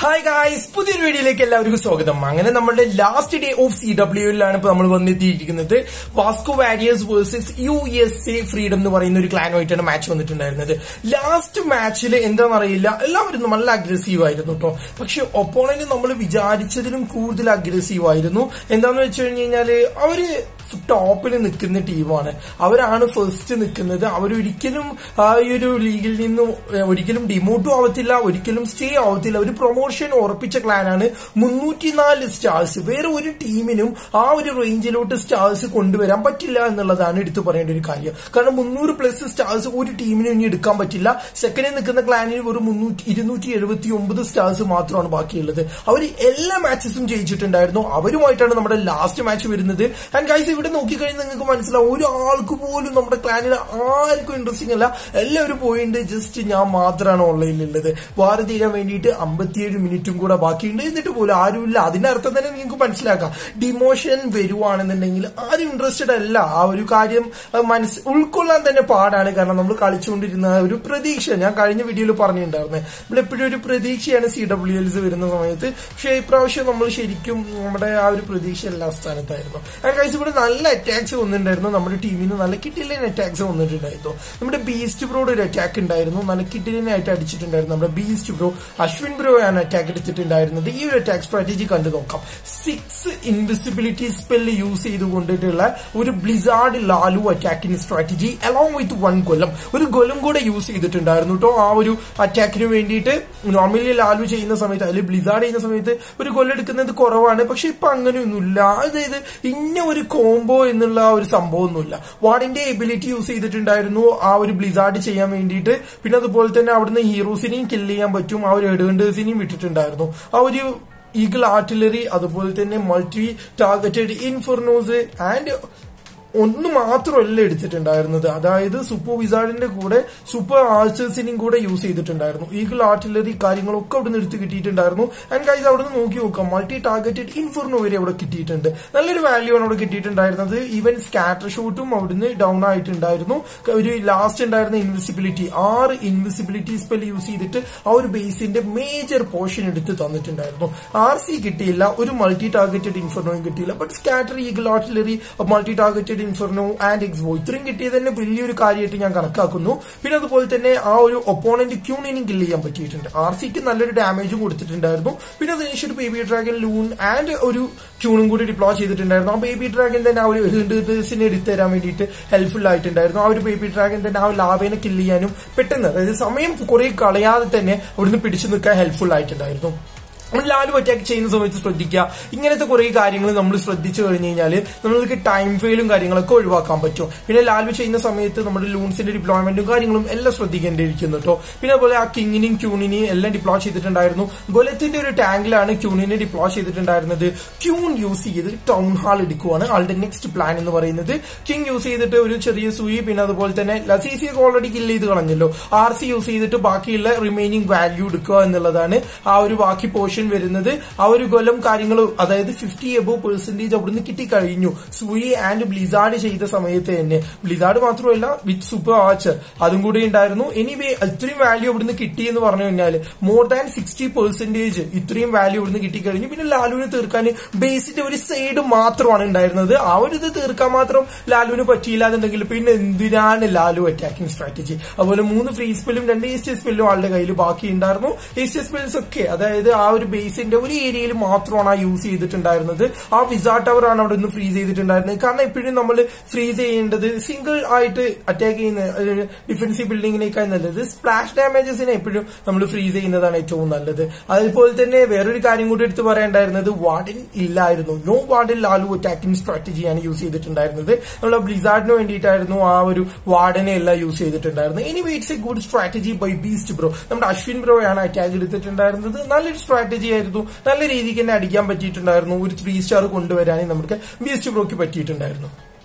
Hi guys പുതിയൊരു വീഡിയോയിലേക്ക് എല്ലാവർക്കും സ്വാഗതം അങ്ങനെ നമ്മുടെ ലാസ്റ്റ് ഡേ ഓഫ് സി ഡബ്ല്യുയിലാണ് ഇപ്പൊ നമ്മൾ വന്നെത്തിയിരിക്കുന്നത് Vasco Warriors versus U S A Freedom എന്ന് പറയുന്ന ഒരു ക്ലാനുമായിട്ടാണ് മാച്ച് വന്നിട്ടുണ്ടായിരുന്നത് ലാസ്റ്റ് മാച്ചിൽ എന്താണെന്ന് അറിയില്ല എല്ലാവരും നല്ല അഗ്രസീവ് ആയിരുന്നു കേട്ടോ പക്ഷെ ഒപ്പോണന്റ് നമ്മൾ വിചാരിച്ചതിലും കൂടുതൽ അഗ്രസീവ് ആയിരുന്നു എന്താന്ന് വെച്ച് കഴിഞ്ഞ് കഴിഞ്ഞാല് അവര് ടോപ്പിൽ നിൽക്കുന്ന ടീമാണ് അവരാണ് ഫസ്റ്റ് നിൽക്കുന്നത് അവരൊരിക്കലും ആ ഈ ഒരു ലീഗിൽ നിന്നും ഏഹ്, ഒരിക്കലും ഡിമോട്ടും ആവത്തില്ല ഒരിക്കലും സ്റ്റേ ആവത്തില്ല ഒരു പ്രൊമോഷൻ ഉറപ്പിച്ച ക്ലാനാണ് മുന്നൂറ്റിനാല് സ്റ്റാർസ് വേറെ ഒരു ടീമിനും ആ ഒരു റേഞ്ചിലോട്ട് സ്റ്റാർസ് കൊണ്ടുവരാൻ പറ്റില്ല എന്നുള്ളതാണ് എടുത്തു പറയേണ്ട ഒരു കാര്യം കാരണം മുന്നൂറ് പ്ലസ് സ്റ്റാർസ് ഒരു ടീമിനും ഇനി എടുക്കാൻ പറ്റില്ല സെക്കൻഡിൽ നിൽക്കുന്ന ക്ലാനിന് വെറും മുന്നൂറ്റി ഇരുന്നൂറ്റി എഴുപത്തി ഒമ്പത് സ്റ്റാർസ് മാത്രമാണ് ബാക്കിയുള്ളത് അവർ എല്ലാ മാച്ചസും ജയിച്ചിട്ടുണ്ടായിരുന്നു അവരുമായിട്ടാണ് നമ്മുടെ ലാസ്റ്റ് മാച്ച് വരുന്നത് ആൻഡ് ഗൈസ് ഇവിടെ നോക്കിക്കഴിഞ്ഞാൽ നിങ്ങൾക്ക് മനസ്സിലാവും ഒരാൾക്ക് പോലും നമ്മുടെ ക്ലാനിൽ ആർക്കും ഇൻട്രസ്റ്റിംഗ് അല്ല എല്ലാവരും പോയിട്ടുണ്ട് ജസ്റ്റ് ഞാൻ മാത്രമാണ് ഓൺലൈനിലുള്ളത് വാറ് തീരാൻ വേണ്ടിയിട്ട് അമ്പത്തിയേഴ് മിനിറ്റും കൂടെ ബാക്കിയുണ്ട് എന്നിട്ട് പോലും ആരുമില്ല അതിന്റെ അർത്ഥം തന്നെ നിങ്ങൾക്ക് മനസ്സിലാക്കാം ഡിമോഷൻ വരുവാണെന്നുണ്ടെങ്കിൽ ആരും ഇൻട്രസ്റ്റഡ് അല്ല ആ ഒരു കാര്യം അഹ് മനസ്സ് ഉൾക്കൊള്ളാൻ തന്നെ പാടാണ് കാരണം നമ്മൾ കളിച്ചുകൊണ്ടിരുന്ന ആ ഒരു പ്രതീക്ഷ ഞാൻ കഴിഞ്ഞ വീഡിയോയിൽ പറഞ്ഞിട്ടുണ്ടായിരുന്നത് നമ്മൾ എപ്പോഴും ഒരു പ്രതീക്ഷയാണ് സി ഡബ്ല്യു എൽസ് വരുന്ന സമയത്ത് പക്ഷേ ഇപ്രാവശ്യം നമ്മൾ ശരിക്കും നമ്മുടെ ആ ഒരു പ്രതീക്ഷ എല്ലാ സ്ഥാനത്തായിരുന്നു ആൻഡ് ഗൈസ് ഇവിടെ നല്ല അറ്റാക്സ് വന്നിട്ടുണ്ടായിരുന്നു നമ്മുടെ ടീമിന് നല്ല കിട്ടിലൻ അറ്റാക്സ് വന്നിട്ടുണ്ടായിരുന്നു നമ്മുടെ ബീസ്റ്റ് ബ്രോയുടെ ഒരു അറ്റാക്ക് ഉണ്ടായിരുന്നു നല്ല കിട്ടിലിനായിട്ട് അടിച്ചിട്ടുണ്ടായിരുന്നു നമ്മുടെ ബീസ്റ്റ് ബ്രോ അശ്വിൻ ബ്രോ ആണ് അറ്റാക്ക് എടുത്തിട്ടുണ്ടായിരുന്നത് ഈ ഒരു അറ്റാക്ക് സ്ട്രാറ്റജി കണ്ടു നോക്കാം സിക്സ് ഇൻവിസിബിലിറ്റി സ്പെല്ല് യൂസ് ചെയ്തുകൊണ്ടിട്ടുള്ള ഒരു blizzard lalo attacking strategy along with one golem ഒരു കൊല്ലം കൂടെ യൂസ് ചെയ്തിട്ടുണ്ടായിരുന്നു കേട്ടോ ആ ഒരു അറ്റാക്കിന് വേണ്ടിയിട്ട് നോർമലി ലാലു ചെയ്യുന്ന സമയത്ത് അല്ലെങ്കിൽ ബ്ലിസാർഡ് ചെയ്യുന്ന സമയത്ത് ഒരു കൊല്ലം എടുക്കുന്നത് കുറവാണ് പക്ഷെ ഇപ്പൊ അങ്ങനെയൊന്നുമില്ല അതായത് ഇന്ന ഒരു കോംബോ എന്നുള്ള ആ ഒരു സംഭവമൊന്നുമില്ല വാർഡിന്റെ എബിലിറ്റി യൂസ് ചെയ്തിട്ടുണ്ടായിരുന്നു ആ ഒരു ബ്ലിസാർഡ് ചെയ്യാൻ വേണ്ടിയിട്ട് പിന്നെ അതുപോലെ തന്നെ അവിടുന്ന് ഹീറോസിനെയും കില്ല് ചെയ്യാൻ പറ്റും ആ ഒരു ഹെഡ്ഹണ്ടേഴ്സിനെയും വിട്ടിട്ടുണ്ടായിരുന്നു ആ ഒരു ഈഗിൾ ആർട്ടിലറി അതുപോലെ തന്നെ മൾട്ടി ടാർഗറ്റഡ് ഇൻഫർനോസ് ആൻഡ് ഒന്ന് മാത്രമല്ല എടുത്തിട്ടുണ്ടായിരുന്നത് അതായത് സൂപ്പർ വിസാർഡിന്റെ കൂടെ സൂപ്പർ ആർച്ചേഴ്സിനെയും കൂടെ യൂസ് ചെയ്തിട്ടുണ്ടായിരുന്നു ഈഗിൾ ആർട്ടിലറി കാര്യങ്ങളൊക്കെ അവിടെ നിന്ന് എടുത്ത് കിട്ടിയിട്ടുണ്ടായിരുന്നു ആൻഡ് ഗൈസ് അവിടെ നിന്ന് നോക്കി നോക്കാം മൾട്ടി ടാർഗറ്റഡ് ഇൻഫോർണോ വരെ അവിടെ കിട്ടിയിട്ടുണ്ട് നല്ലൊരു വാല്യൂ ആണ് അവിടെ കിട്ടിയിട്ടുണ്ടായിരുന്നത് ഈവൻ സ്കാറ്റർ ഷോട്ടും അവിടുന്ന് ഡൗൺ ആയിട്ടുണ്ടായിരുന്നു ഒരു ലാസ്റ്റ് ഉണ്ടായിരുന്ന ഇൻവിസിബിലിറ്റി ആറ് ഇൻവിസിബിലിറ്റി സ്പെൽ യൂസ് ചെയ്തിട്ട് ആ ഒരു ബേസിന്റെ മേജർ പോർഷൻ എടുത്ത് തന്നിട്ടുണ്ടായിരുന്നു ആർ സി കിട്ടിയില്ല ഒരു മൾട്ടി ടാർഗറ്റഡ് ഇൻഫോർണോയും കിട്ടിയില്ല but scatter eagle artillery multi targeted inferno and xbow ഇത്രയും കിട്ടിയത് തന്നെ വലിയൊരു കാര്യമായിട്ട് ഞാൻ കണക്കാക്കുന്നു പിന്നെ അതുപോലെ തന്നെ ആ ഒരു ഒപ്പോണന്റ് ക്യൂണിനും കില്ല് ചെയ്യാൻ പറ്റിയിട്ടുണ്ട് ആർ സിക്ക് നല്ലൊരു ഡാമേജും കൊടുത്തിട്ടുണ്ടായിരുന്നു പിന്നെ അതിനുശേഷം ഒരു ബേബി ഡ്രാഗൺ ലൂൺ ആൻഡ് ഒരു ക്യൂണും കൂടി ഡിപ്ലോയ് ചെയ്തിട്ടുണ്ടായിരുന്നു ആ ബേബി ഡ്രാഗൺ തന്നെ ആ ഒരു ഹെഡേഴ്സിനെ എടുത്തു തരാൻ വേണ്ടിയിട്ട് ഹെൽപ്ഫുൾ ആയിട്ടുണ്ടായിരുന്നു ആ ഒരു ബേബി ഡ്രാഗൺ തന്നെ ആ ഒരു ലാവേനെ കില്ല് ചെയ്യാനും പെട്ടെന്ന് അതായത് സമയം കുറെ കളയാതെ തന്നെ അവിടുന്ന് പിടിച്ചു നിൽക്കാൻ ഹെൽപ്ഫുൾ ആയിട്ടുണ്ടായിരുന്നു നമ്മൾ ലാലു അറ്റാക്ക് ചെയ്യുന്ന സമയത്ത് ശ്രദ്ധിക്കുക ഇങ്ങനത്തെ കുറെ കാര്യങ്ങൾ നമ്മൾ ശ്രദ്ധിച്ചു കഴിഞ്ഞു കഴിഞ്ഞാൽ നമ്മൾക്ക് ടൈം ഫെയിലും കാര്യങ്ങളൊക്കെ ഒഴിവാക്കാൻ പറ്റും പിന്നെ ലാലു ചെയ്യുന്ന സമയത്ത് നമ്മുടെ ലൂൺസിന്റെ ഡിപ്ലോയ്മെന്റും കാര്യങ്ങളും എല്ലാം ശ്രദ്ധിക്കേണ്ടിയിരിക്കുന്നു കേട്ടോ പിന്നെ അതുപോലെ ആ കിങ്ങിനെയും ക്യൂണിനെയും എല്ലാം ഡിപ്ലോയ് ചെയ്തിട്ടുണ്ടായിരുന്നു ഗൊലത്തിന്റെ ഒരു ടാങ്കിലാണ് ക്യൂണിനെ ഡിപ്ലോയ് ചെയ്തിട്ടുണ്ടായിരുന്നത് ക്യൂൺ യൂസ് ചെയ്ത് ടൗൺ ഹാൾ എടുക്കുവാണ് ആളുടെ നെക്സ്റ്റ് പ്ലാൻ എന്ന് പറയുന്നത് കിങ് യൂസ് ചെയ്തിട്ട് ഒരു ചെറിയ സൂയി പിന്നെ അതുപോലെ തന്നെ ലസീസിയൊക്കെ ഓൾറെഡി കില്ല് ചെയ്ത് കളഞ്ഞല്ലോ ആർ സി യൂസ് ചെയ്തിട്ട് ബാക്കിയുള്ള റിമൈനിങ് വാല്യൂ എടുക്കുക എന്നുള്ളതാണ് ആ ഒരു ബാക്കി പോർഷൻ വരുന്നത് ആ ഒരു കൊല്ലം കാര്യങ്ങൾ അതായത് ഫിഫ്റ്റി എബോ പെർസെന്റേജ് അവിടുന്ന് കിട്ടിക്കഴിഞ്ഞു സൂയി ആൻഡ് ബ്ലിസാർഡ് ചെയ്ത സമയത്ത് തന്നെ ബ്ലിസാർഡ് മാത്രമല്ല വിത്ത് സൂപ്പർ ആർച്ചർ അതും കൂടി ഉണ്ടായിരുന്നു എനിവേ ഇത്രയും വാല്യൂ അവിടുന്ന് കിട്ടി എന്ന് പറഞ്ഞു കഴിഞ്ഞാൽ മോർ ദാൻ സിക്സ്റ്റി പെർസെന്റേജ് ഇത്രയും വാല്യൂ ഇവിടുന്ന് കിട്ടിക്കഴിഞ്ഞു പിന്നെ ലാലുവിന് തീർക്കാൻ ബേസിന്റെ ഒരു സൈഡ് മാത്രമാണ് ഉണ്ടായിരുന്നത് ആ ഒരു ഇത് തീർക്കാൻ മാത്രം ലാലുവിന് പറ്റിയില്ല എന്നുണ്ടെങ്കിൽ പിന്നെ എന്തിനാണ് ലാലു അറ്റാക്കിംഗ് സ്ട്രാറ്റജി അതുപോലെ മൂന്ന് ഫ്രീ സ്പെല്ലും രണ്ട് ഈസ്റ്റ് സ്പെല്ലും ആളുടെ കയ്യിൽ ബാക്കി ഉണ്ടായിരുന്നു ഈസ്റ്റ് സ്പെൽസ് ഒക്കെ അതായത് ആ ഒരു ബേസിന്റെ ഒരു ഏരിയയിൽ മാത്രമാണ് ആ യൂസ് ചെയ്തിട്ടുണ്ടായിരുന്നത് ആ വിസാ ടവർ ആണ് അവിടെ നിന്ന് ഫ്രീസ് ചെയ്തിട്ടുണ്ടായിരുന്നത് കാരണം എപ്പോഴും നമ്മൾ ഫ്രീസ് ചെയ്യേണ്ടത് സിംഗിൾ ആയിട്ട് അറ്റാക്ക് ചെയ്യുന്ന ഡിഫൻസീവ് ബിൽഡിങ്ങിനേക്കാൾ നല്ലത് സ്പ്ലാഷ് ഡാമേജസിനെ എപ്പോഴും നമ്മൾ ഫ്രീസ് ചെയ്യുന്നതാണ് ഏറ്റവും നല്ലത് അതുപോലെ തന്നെ വേറൊരു കാര്യം കൂടി എടുത്ത് പറയേണ്ടായിരുന്നത് വാർഡൻ ഇല്ലായിരുന്നു നോ വാർഡൻ ലാലു അറ്റാക്കിംഗ് സ്ട്രാറ്റജിയാണ് യൂസ് ചെയ്തിട്ടുണ്ടായിരുന്നത് നമ്മൾ ബ്ലിസാർഡിന് വേണ്ടിയിട്ടായിരുന്നു ആ ഒരു വാർഡനെ എല്ലാം യൂസ് ചെയ്തിട്ടുണ്ടായിരുന്നത് ഇനി it's a good strategy by beast bro നമ്മുടെ അശ്വിൻ ബ്രോയാണ് അറ്റാക്ക് എടുത്തിട്ടുണ്ടായിരുന്നത് നല്ലൊരു സ്ട്രാറ്റജി ആയിരുന്നു നല്ല രീതിക്ക് തന്നെ അടിക്കാൻ പറ്റിയിട്ടുണ്ടായിരുന്നു ഒരു ത്രീ സ്റ്റാർ കൊണ്ടുവരാനും നമുക്ക് ബീസ്റ്റ് ബ്രോക്ക് പറ്റിയിട്ടുണ്ടായിരുന്നു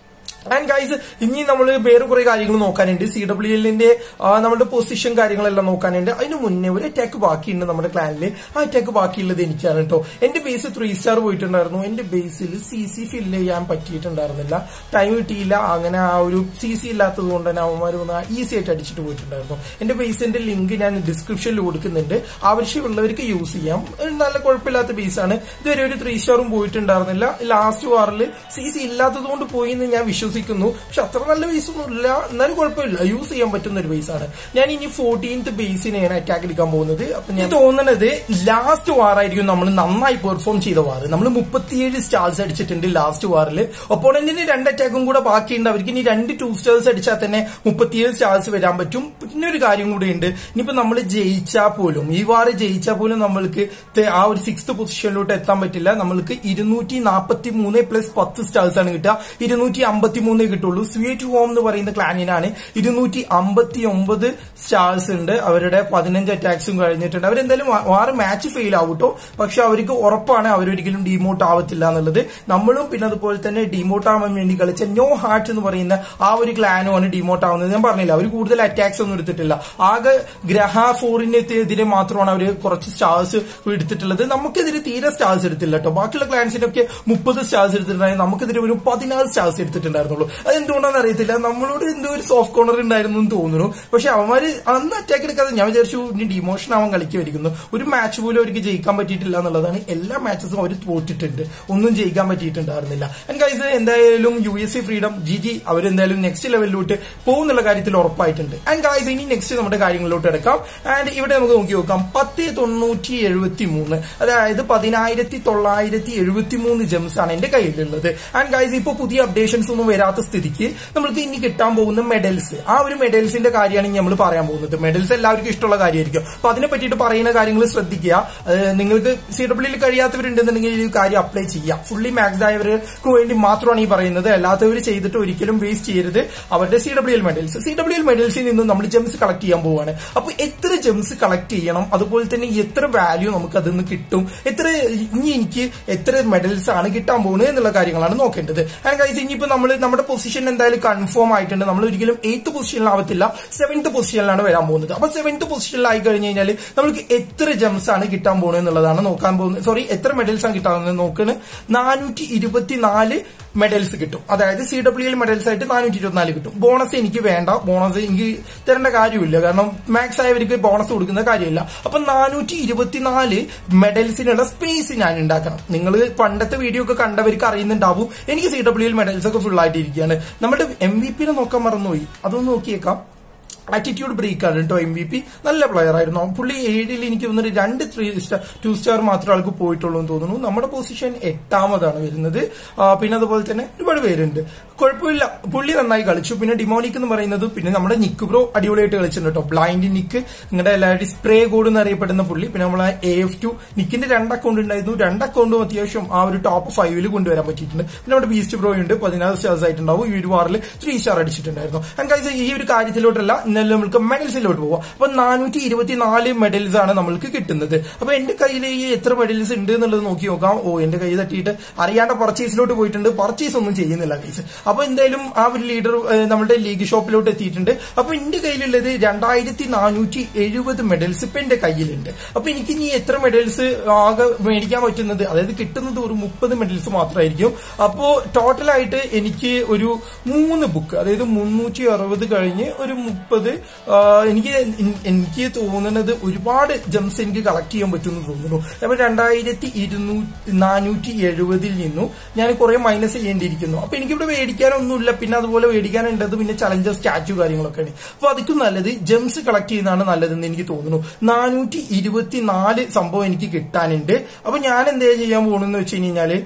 ആൻഡ് ഗൈസ് ഇനി നമ്മൾ വേറെ കുറെ കാര്യങ്ങൾ നോക്കാനുണ്ട് സി ഡബ്ല്യു എല്ലിന്റെ നമ്മുടെ പൊസിഷൻ കാര്യങ്ങളെല്ലാം നോക്കാനുണ്ട് അതിന് മുന്നേ ഒരു അറ്റാക്ക് ബാക്കിയുണ്ട് നമ്മുടെ ക്ലാനിൽ ആ അറ്റാക്ക് ബാക്കിയുള്ളത് എനിക്കാണ് കേട്ടോ എന്റെ ബേസ് ത്രീ സ്റ്റാർ പോയിട്ടുണ്ടായിരുന്നു എന്റെ ബേസിൽ സി സി ഫില്ല് ചെയ്യാൻ പറ്റിയിട്ടുണ്ടായിരുന്നില്ല ടൈം കിട്ടിയില്ല അങ്ങനെ ആ ഒരു സി സി ഇല്ലാത്തത് കൊണ്ട് തന്നെ അവന്മാർ വന്ന് ഈസി ആയിട്ട് അടിച്ചിട്ട് പോയിട്ടുണ്ടായിരുന്നു എന്റെ ബേസിന്റെ ലിങ്ക് ഞാൻ ഡിസ്ക്രിപ്ഷനിൽ കൊടുക്കുന്നുണ്ട് ആവശ്യമുള്ളവർക്ക് യൂസ് ചെയ്യാം ഒരു നല്ല കുഴപ്പമില്ലാത്ത ബേസാണ് ഇതുവരെ ഒരു ത്രീ സ്റ്റാറും പോയിട്ടുണ്ടായിരുന്നില്ല ലാസ്റ്റ് വാറിൽ സി സി ഇല്ലാത്തത് കൊണ്ട് പോയി എന്ന് ഞാൻ വിശ്വസിക്കുന്നു പക്ഷെ അത്ര നല്ല ബേസ് ഒന്നും ഇല്ല എന്നാലും കുഴപ്പമില്ല യൂസ് ചെയ്യാൻ പറ്റുന്ന ഒരു ബേസാണ് ഞാൻ ഇനി ഫോർട്ടീൻത്ത് ബേസിനെയാണ് അറ്റാക്ക് എടുക്കാൻ പോകുന്നത് അപ്പൊ ഞാൻ തോന്നുന്നത് ലാസ്റ്റ് വാറായിരിക്കും നമ്മൾ നന്നായി പെർഫോം ചെയ്ത വാർ നമ്മൾ മുപ്പത്തിയേഴ് സ്റ്റാർസ് അടിച്ചിട്ടുണ്ട് ലാസ്റ്റ് വാറിൽ ഒപ്പോണന്റിന് രണ്ട് അറ്റാക്കും കൂടെ ബാക്കിയുണ്ട് അവർക്ക് ഇനി രണ്ട് ടു സ്റ്റാർസ് അടിച്ചാൽ തന്നെ മുപ്പത്തിയേഴ് സ്റ്റാർസ് വരാൻ പറ്റും പിന്നെ ഒരു കാര്യം കൂടി ഉണ്ട് ഇനിയിപ്പോ നമ്മൾ ജയിച്ചാൽ പോലും ഈ വാർ ജയിച്ചാൽ പോലും നമ്മൾക്ക് തെ- ആ ഒരു സിക്സ്ത് പൊസിഷനിലോട്ട് എത്താൻ പറ്റില്ല നമ്മൾക്ക് ഇരുന്നൂറ്റി നാൽപ്പത്തി മൂന്ന് പ്ലസ് പത്ത് സ്റ്റാർസ് ആണ് കിട്ടുക ഇരുന്നൂറ്റി അമ്പത്തി മൂന്നേ കിട്ടുള്ളൂ സ്വീറ്റ് ഹോം എന്ന് പറയുന്ന ക്ലാനിനാണ് ഇരുന്നൂറ്റി അമ്പത്തി ഒമ്പത് സ്റ്റാർസ് ഉണ്ട് അവരുടെ പതിനഞ്ച് അറ്റാക്സും കഴിഞ്ഞിട്ടുണ്ട് അവരെന്തായാലും വാ- വാറ് മാച്ച് ഫെയിൽ ആവട്ടോ പക്ഷെ അവർക്ക് ഉറപ്പാണ് അവരൊരിക്കലും ഡീമോട്ട് ആവത്തില്ല എന്നുള്ളത് നമ്മളും പിന്നെ അതുപോലെ തന്നെ ഡീമോട്ട് ആവാൻ വേണ്ടി കളിച്ച നോ ഹാർട്ട് എന്ന് പറയുന്ന ആ ഒരു ക്ലാനുമാണ് ഡീമോട്ട് ആവുന്നത് ഞാൻ പറഞ്ഞില്ല അവർ കൂടുതൽ അറ്റാക്സ് ഒന്നും എടുത്തിട്ടില്ല ആകെ ഗ്രഹ ഫോറിനെതിരെ മാത്രമാണ് അവർ കുറച്ച് സ്റ്റാർസ് എടുത്തിട്ടുള്ളത് നമുക്കെതിരെ തീരെ സ്റ്റാർസ് എടുത്തില്ല കേട്ടോ ബാക്കിയുള്ള ക്ലാൻസിനൊക്കെ മുപ്പത് സ്റ്റാർസ് എടുത്തിട്ടുണ്ടായിരുന്നു നമുക്കെതിരെ ഒരു പതിനാറ് സ്റ്റാർസ് എടുത്തിട്ടുണ്ടായിരുന്നുള്ളൂ അതെന്തുകൊണ്ടാണെന്ന് അറിയത്തില്ല നമ്മളോട് എന്തോ ഒരു സോഫ്റ്റ് കോർണർ ഉണ്ടായിരുന്നു എന്ന് തോന്നുന്നു പക്ഷെ അവന്മാര് അന്ന് അറ്റാക്ക് എടുക്കാതെ ഞാൻ വിചാരിച്ചു ഇനി ഡിമോഷൻ ആവാൻ കളിക്കുമായിരിക്കുന്നു ഒരു മാച്ച് പോലും അവർക്ക് ജയിക്കാൻ പറ്റിയിട്ടില്ല എന്നുള്ളതാണ് എല്ലാ മാച്ചസും അവർ തോറ്റിട്ടുണ്ട് ഒന്നും ജയിക്കാൻ പറ്റിയിട്ടുണ്ടായിരുന്നില്ല ആൻഡ് ഗൈസ് എന്തായാലും U S C Freedom G G അവരെന്തായാലും നെക്സ്റ്റ് ലെവലിലോട്ട് പോകുന്നുള്ള കാര്യത്തിൽ ഉറപ്പായിട്ടുണ്ട് ആൻഡ് ഗൈസ് ഇനി നെക്സ്റ്റ് നമ്മുടെ കാര്യങ്ങളിലോട്ട് എടുക്കാം ആൻഡ് ഇവിടെ നമുക്ക് നോക്കി നോക്കാം പത്ത് തൊണ്ണൂറ്റി എഴുപത്തി മൂന്ന് അതായത് പതിനായിരത്തി തൊള്ളായിരത്തി എഴുപത്തി മൂന്ന് ജെംസ് ആണ് എന്റെ കയ്യിലുള്ളത് ആൻഡ് ഗൈസ് ഇപ്പൊ പുതിയ അപ്ഡേഷൻസ് ഒന്നും വരാത്ത സ്ഥിതിക്ക് നമ്മൾക്ക് ഇനി കിട്ടാൻ പോകുന്ന മെഡൽസ് ആ ഒരു മെഡൽസിന്റെ കാര്യമാണ് ഇനി നമ്മൾ പറയാൻ പോകുന്നത് മെഡൽസ് എല്ലാവർക്കും ഇഷ്ടമുള്ള കാര്യമായിരിക്കും അപ്പൊ അതിനെ പറ്റിയിട്ട് പറയുന്ന കാര്യങ്ങൾ ശ്രദ്ധിക്കുക അത് നിങ്ങൾക്ക് സി ഡബ്ല്യൂയിൽ കഴിയാത്തവരുണ്ടെന്നുണ്ടെങ്കിൽ ഈ കാര്യം അപ്ലൈ ചെയ്യാം ഫുള്ളി മാക്സ് ആയവർക്ക് വേണ്ടി മാത്രമാണ് ഈ പറയുന്നത് അല്ലാത്തവർ ചെയ്തിട്ട് ഒരിക്കലും വേസ്റ്റ് ചെയ്യരുത് അവരുടെ C W L medals C W L മെഡൽസിൽ നിന്നും നമ്മൾ ജെംസ് കളക്ട് ചെയ്യാൻ പോവാണ് അപ്പൊ എത്ര ജെംസ് കളക്ട് ചെയ്യണം അതുപോലെ തന്നെ എത്ര വാല്യൂ നമുക്ക് അതിൽ നിന്ന് കിട്ടും എത്ര ഇനി എനിക്ക് എത്ര മെഡൽസ് ആണ് കിട്ടാൻ പോകുന്നത് എന്നുള്ള കാര്യങ്ങളാണ് നോക്കേണ്ടത് ആൻഡ് ഗൈസ് ഇനിയിപ്പോ നമ്മൾ നമ്മുടെ പൊസിഷൻ എന്തായാലും കൺഫേം ആയിട്ടുണ്ട് നമ്മൾ ഒരിക്കലും എയ്ത്ത് പൊസിഷനിലാവത്തില്ല സെവൻത്ത് പൊസിഷനിലാണ് വരാൻ പോകുന്നത് അപ്പൊ സെവൻത്ത് പൊസിഷനിലായി കഴിഞ്ഞ് കഴിഞ്ഞാൽ നമുക്ക് എത്ര ജെംസ് ആണ് കിട്ടാൻ പോകുന്നത് എന്നുള്ളതാണ് നോക്കാൻ പോകുന്നത് സോറി എത്ര മെഡൽസ് ആണ് കിട്ടാൻ പോകുന്നത് നോക്കുന്നത് നാനൂറ്റി ഇരുപത്തിനാല് മെഡൽസ് കിട്ടും അതായത് സി ഡബ്ല്യു എൽ മെഡൽസ് ആയിട്ട് നാനൂറ്റി ഇരുപത്തിനാല് കിട്ടും ബോണസ് എനിക്ക് വേണ്ട ബോണസ് എനിക്ക് തരേണ്ട കാര്യമില്ല കാരണം മാക്സ് ആയവർക്ക് ബോണസ് കൊടുക്കുന്ന കാര്യമില്ല അപ്പൊ നാനൂറ്റി ഇരുപത്തിനാല് മെഡൽസിനുള്ള സ്പേസ് ഞാൻ ഉണ്ടാക്കണം നിങ്ങൾ പണ്ടത്തെ വീഡിയോ ഒക്കെ കണ്ടവർക്ക് അറിയുന്നുണ്ടാവും എനിക്ക് സി ഡബ്ല്യു എൽ മെഡൽസ് ഒക്കെ ഫുൾ ആയിട്ടിരിക്കുകയാണ് നമ്മുടെ എം വി പിനെ നോക്കാൻ മറന്നുപോയി അതൊന്ന് നോക്കിയേക്കാം ആറ്റിറ്റ്യൂഡ് ബ്രേക്ക് ആണ് കേട്ടോ എം വി പി നല്ല പ്ലെയർ ആയിരുന്നു പുള്ളി ഏഴിൽ എനിക്ക് തോന്നുന്നു രണ്ട് ത്രീ സ്റ്റാർ ടു സ്റ്റാർ മാത്രമേ ആൾക്ക് പോയിട്ടുള്ളൂ എന്ന് തോന്നുന്നു നമ്മുടെ പൊസിഷൻ എട്ടാമതാണ് വരുന്നത് ആ, പിന്നെ അതുപോലെ തന്നെ ഒരുപാട് പേരുണ്ട് കുഴപ്പമില്ല പുള്ളി നന്നായി കളിച്ചു പിന്നെ ഡിമോണിക് എന്ന് പറയുന്നത് പിന്നെ നമ്മുടെ നിക്ക് ബ്രോ അടിപൊളിയായിട്ട് കളിച്ചിട്ടുണ്ട് കേട്ടോ ബ്ലൈൻഡ് നിക്ക് നിങ്ങളുടെ എല്ലാവരുടെയും സ്പ്രേ കോഡ് എന്നറിയപ്പെടുന്ന പുള്ളി പിന്നെ നമ്മളെ എ എഫ് ടു നിക്കിന്റെ രണ്ട് അക്കൗണ്ട് ഉണ്ടായിരുന്നു രണ്ട് അക്കൗണ്ടും അത്യാവശ്യം ആ ഒരു ടോപ്പ് ഫൈവിൽ കൊണ്ടുവരാൻ പറ്റിയിട്ടുണ്ട് പിന്നെ നമ്മുടെ ബീസ്റ്റ് ബ്രോ ഉണ്ട് പതിനാറ് സ്റ്റാർസ് ആയിട്ടുണ്ടാവും ഈ ഒരു വാറിൽ ത്രീ സ്റ്റാർ അടിച്ചിട്ടുണ്ടായിരുന്നു ആൻഡ് ഗൈസ് ഈ ഒരു കാര്യത്തിലോട്ടല്ല ഇന്നലെ നമുക്ക് മെഡൽസിലോട്ട് പോവാം അപ്പൊ നാനൂറ്റി ഇരുപത്തിനാല് മെഡൽസ് ആണ് നമ്മൾക്ക് കിട്ടുന്നത് അപ്പൊ എന്റെ കയ്യിൽ ഈ എത്ര മെഡൽസ് ഉണ്ട് എന്നുള്ളത് നോക്കി നോക്കാം ഓ എന്റെ കൈ തട്ടിയിട്ട് അറിയാണ്ട് പർച്ചേസിലോട്ട് പോയിട്ടുണ്ട് പർച്ചേസ് ഒന്നും ചെയ്യുന്നില്ല ഗൈസ് അപ്പൊ എന്തായാലും ആ ഒരു ലീഡർ നമ്മുടെ ലീഗ് ഷോപ്പിലോട്ട് എത്തിയിട്ടുണ്ട് അപ്പൊ എന്റെ കയ്യിലുള്ളത് രണ്ടായിരത്തി നാനൂറ്റി എഴുപത് മെഡൽസ് ഇപ്പൊ എന്റെ കയ്യിലുണ്ട് അപ്പൊ എനിക്ക് ഇനി എത്ര മെഡൽസ് ആകെ മേടിക്കാൻ പറ്റുന്നത് അതായത് കിട്ടുന്നത് ഒരു മുപ്പത് മെഡൽസ് മാത്രമായിരിക്കും അപ്പോ ടോട്ടലായിട്ട് എനിക്ക് ഒരു മൂന്ന് ബുക്ക് അതായത് മുന്നൂറ്റി അറുപത് കഴിഞ്ഞ് ഒരു മുപ്പത് എനിക്ക് എൻ- എനിക്ക് തോന്നുന്നത് ഒരുപാട് ജംസ് എനിക്ക് കളക്ട് ചെയ്യാൻ പറ്റുമെന്ന് തോന്നുന്നു അപ്പൊ രണ്ടായിരത്തി ഇരുന്നൂറ്റി നാനൂറ്റി എഴുപതിൽ നിന്നും ഞാൻ കുറെ മൈനസ് ചെയ്യേണ്ടിയിരിക്കുന്നു അപ്പൊ എനിക്കിവിടെ മേടിക്കാനൊന്നുമില്ല പിന്നെ അതുപോലെ മേടിക്കാനുണ്ടത് പിന്നെ ചലഞ്ചർ സ്റ്റാച്ചു കാര്യങ്ങളൊക്കെയാണ് അപ്പൊ അതിക്കും നല്ലത് ജംസ് കളക്ട് ചെയ്യുന്നതാണ് നല്ലതെന്ന് എനിക്ക് തോന്നുന്നു നാനൂറ്റി ഇരുപത്തിനാല് സംഭവം എനിക്ക് കിട്ടാനുണ്ട് അപ്പൊ ഞാൻ എന്താ ചെയ്യാൻ പോകണമെന്ന് വെച്ച് കഴിഞ്ഞാല്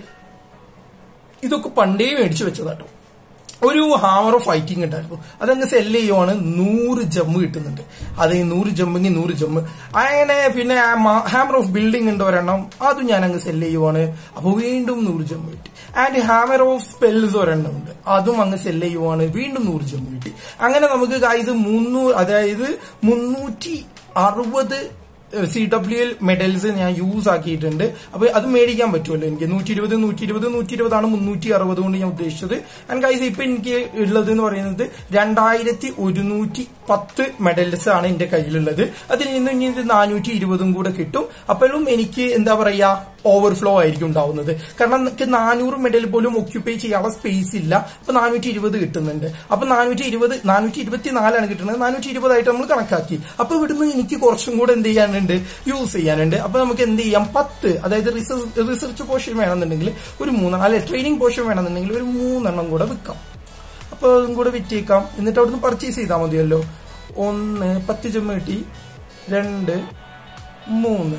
ഇതൊക്കെ പണ്ടേ മേടിച്ചു വെച്ചതാട്ടോ ഒരു ഹാമർ ഓഫ് ഫൈറ്റിംഗ് ഉണ്ടായിരുന്നു അതങ്ങ് സെല്ല് ചെയ്യുവാണ് നൂറ് ജമ്മ് കിട്ടുന്നുണ്ട് അത് ഈ നൂറ് ജമ്മെങ്കിൽ നൂറ് ജമ്മ് അങ്ങനെ പിന്നെ ഹാമർ ഓഫ് ബിൽഡിംഗ് ഉണ്ട് ഒരെണ്ണം അതും ഞാൻ അങ്ങ് സെല്ല് ചെയ്യുവാണ് അപ്പൊ വീണ്ടും നൂറ് ജമ്മ് കിട്ടി ആൻഡ് ഹാമർ ഓഫ് സ്പെൽസ് ഒരെണ്ണം ഉണ്ട് അതും അങ്ങ് സെല്ല് ചെയ്യുവാണ് വീണ്ടും നൂറ് ജമ്മ് കിട്ടി അങ്ങനെ നമുക്ക് ഇത് മുന്നൂറ് അതായത് മുന്നൂറ്റി അറുപത് സി ഡബ്ല്യു എൽ മെഡൽസ് ഞാൻ യൂസ് ആക്കിയിട്ടുണ്ട് അപ്പൊ അത് മേടിക്കാൻ പറ്റുമല്ലോ എനിക്ക് നൂറ്റി ഇരുപത് നൂറ്റി ഇരുപത് നൂറ്റി ഇരുപതാണ് മുന്നൂറ്റി അറുപത് കൊണ്ട് ഞാൻ ഉദ്ദേശിച്ചത് ആൻഡ് ഗൈസ് ഇപ്പൊ എനിക്ക് ഉള്ളത് എന്ന് പറയുന്നത് രണ്ടായിരത്തി ഒരുന്നൂറ്റി പത്ത് മെഡൽസ് ആണ് എന്റെ കയ്യിലുള്ളത് അതിൽ നിന്ന് ഇനി ഇത് നാനൂറ്റി ഇരുപതും കൂടെ കിട്ടും അപ്പോഴും എനിക്ക് എന്താ പറയാ ഓവർഫ്ലോ ആയിരിക്കും ഉണ്ടാവുന്നത് കാരണം എനിക്ക് നാനൂറ് മെഡൽ പോലും ഒക്യുപ്പൈ ചെയ്യാനുള്ള സ്പേസ് ഇല്ല അപ്പൊ നാനൂറ്റി ഇരുപത് കിട്ടുന്നുണ്ട് അപ്പൊ നാനൂറ്റി ഇരുപത് നാനൂറ്റി ഇരുപത്തി നാലാണ് കിട്ടുന്നത് നാനൂറ്റി ഇരുപതായിട്ട് നമ്മൾ കണക്കാക്കി അപ്പൊ ഇവിടുന്ന് എനിക്ക് കുറച്ചും കൂടെ എന്ത് ചെയ്യാനുണ്ട് യൂസ് ചെയ്യാനുണ്ട് അപ്പൊ നമുക്ക് എന്ത് ചെയ്യാം പത്ത് അതായത് റിസർച്ച് റിസർച്ച് പോർഷൻ വേണമെന്നുണ്ടെങ്കിൽ ഒരു മൂന്നെണ്ണം അല്ലെ ട്രെയിനിങ് പോർഷൻ വേണമെന്നുണ്ടെങ്കിൽ ഒരു മൂന്നെണ്ണം കൂടെ വിൽക്കാം അപ്പൊ അതും കൂടെ വിറ്റേക്കാം എന്നിട്ട് അവിടുന്ന് പർച്ചേസ് ചെയ്താൽ മതിയല്ലോ ഒന്ന് പത്ത് ജമ്മ കിട്ടി രണ്ട് മൂന്ന്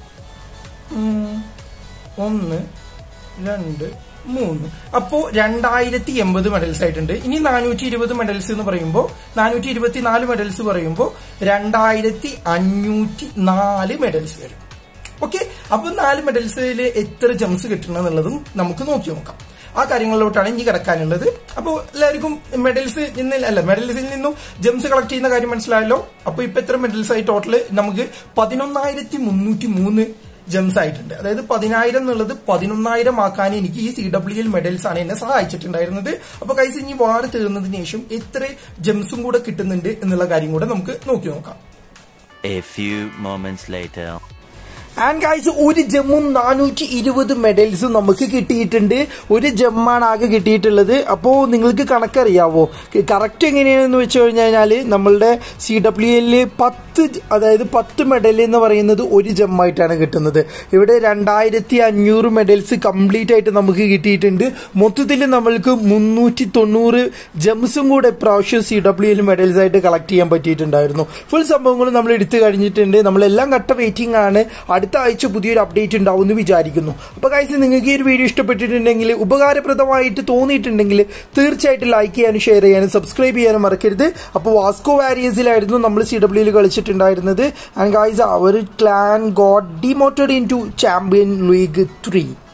ഉം, ഒന്ന് രണ്ട് മൂന്ന് അപ്പോ രണ്ടായിരത്തി എൺപത് മെഡൽസ് ആയിട്ടുണ്ട് ഇനി നാനൂറ്റി ഇരുപത് മെഡൽസ് എന്ന് പറയുമ്പോൾ നാനൂറ്റി ഇരുപത്തി നാല് മെഡൽസ് പറയുമ്പോൾ രണ്ടായിരത്തി അഞ്ഞൂറ്റി നാല് മെഡൽസ് വരും ഓക്കെ അപ്പൊ നാല് മെഡൽസിൽ എത്ര ജംസ് കിട്ടണം എന്നുള്ളതും നമുക്ക് നോക്കി നോക്കാം ആ കാര്യങ്ങളിലോട്ടാണ് ഇനി കിടക്കാനുള്ളത് അപ്പോൾ എല്ലാവർക്കും മെഡൽസ് നിന്നിൽ അല്ല മെഡൽസിൽ നിന്നും ജംസ് കളക്ട് ചെയ്യുന്ന കാര്യം മനസ്സിലായല്ലോ അപ്പൊ ഇപ്പൊ എത്ര മെഡൽസ് ആയി ടോട്ടൽ നമുക്ക് പതിനൊന്നായിരത്തി മുന്നൂറ്റി മൂന്ന് ജംസ് ആയിട്ടുണ്ട് അതായത് പതിനായിരം എന്നുള്ളത് പതിനൊന്നായിരം ആക്കാൻ എനിക്ക് ഈ സി ഡബ്ല്യു എൽ മെഡൽസ് ആണ് എന്നെ സഹായിച്ചിട്ടുണ്ടായിരുന്നത് അപ്പൊ കൈസ് ഇനി വാർ തീർന്നതിന് ശേഷം എത്ര ജംസും കൂടെ കിട്ടുന്നുണ്ട് എന്നുള്ള കാര്യം കൂടെ നമുക്ക് നോക്കി നോക്കാം A few moments later. And guys ഒരു ജമ്മും നാനൂറ്റി ഇരുപത് മെഡൽസും നമുക്ക് കിട്ടിയിട്ടുണ്ട് ഒരു ജമ്മാണ് ആകെ കിട്ടിയിട്ടുള്ളത് അപ്പോൾ നിങ്ങൾക്ക് കണക്കറിയാവോ കറക്റ്റ് എങ്ങനെയാണെന്ന് വെച്ച് കഴിഞ്ഞാൽ നമ്മളുടെ സി ഡബ്ല്യു എല്ലിൽ പത്ത് ജ- അതായത് പത്ത് മെഡൽ എന്ന് പറയുന്നത് ഒരു ജമ്മായിട്ടാണ് കിട്ടുന്നത് ഇവിടെ രണ്ടായിരത്തി അഞ്ഞൂറ് മെഡൽസ് കംപ്ലീറ്റ് ആയിട്ട് നമുക്ക് കിട്ടിയിട്ടുണ്ട് മൊത്തത്തിൽ നമ്മൾക്ക് മുന്നൂറ്റി തൊണ്ണൂറ് ജംസും കൂടെ ഇപ്രാവശ്യം സി ഡബ്ല്യു എൽ മെഡൽസ് ആയിട്ട് കളക്ട് ചെയ്യാൻ പറ്റിയിട്ടുണ്ടായിരുന്നു ഫുൾ സംഭവങ്ങളും നമ്മൾ എടുത്തു കഴിഞ്ഞിട്ടുണ്ട് നമ്മളെല്ലാം കട്ട വെയിറ്റിംഗ് ആണ് അടുത്ത ആഴ്ച പുതിയൊരു അപ്ഡേറ്റ് ഉണ്ടാവും എന്ന് വിചാരിക്കുന്നു അപ്പൊ കാഴ്ച നിങ്ങൾക്ക് ഈ ഒരു വീഡിയോ ഇഷ്ടപ്പെട്ടിട്ടുണ്ടെങ്കിൽ ഉപകാരപ്രദമായിട്ട് തോന്നിയിട്ടുണ്ടെങ്കിൽ തീർച്ചയായിട്ടും ലൈക്ക് ചെയ്യാനും ഷെയർ ചെയ്യാനും സബ്സ്ക്രൈബ് ചെയ്യാനും മറക്കരുത് അപ്പോൾ വാസ്കോ വാരിയേഴ്സിലായിരുന്നു നമ്മൾ സി ഡബ്ല്യൂയിൽ കളിച്ചിട്ടുണ്ടായിരുന്നത് ആൻഡ് ഗൈസ് അവർ clan God demoted into champion league three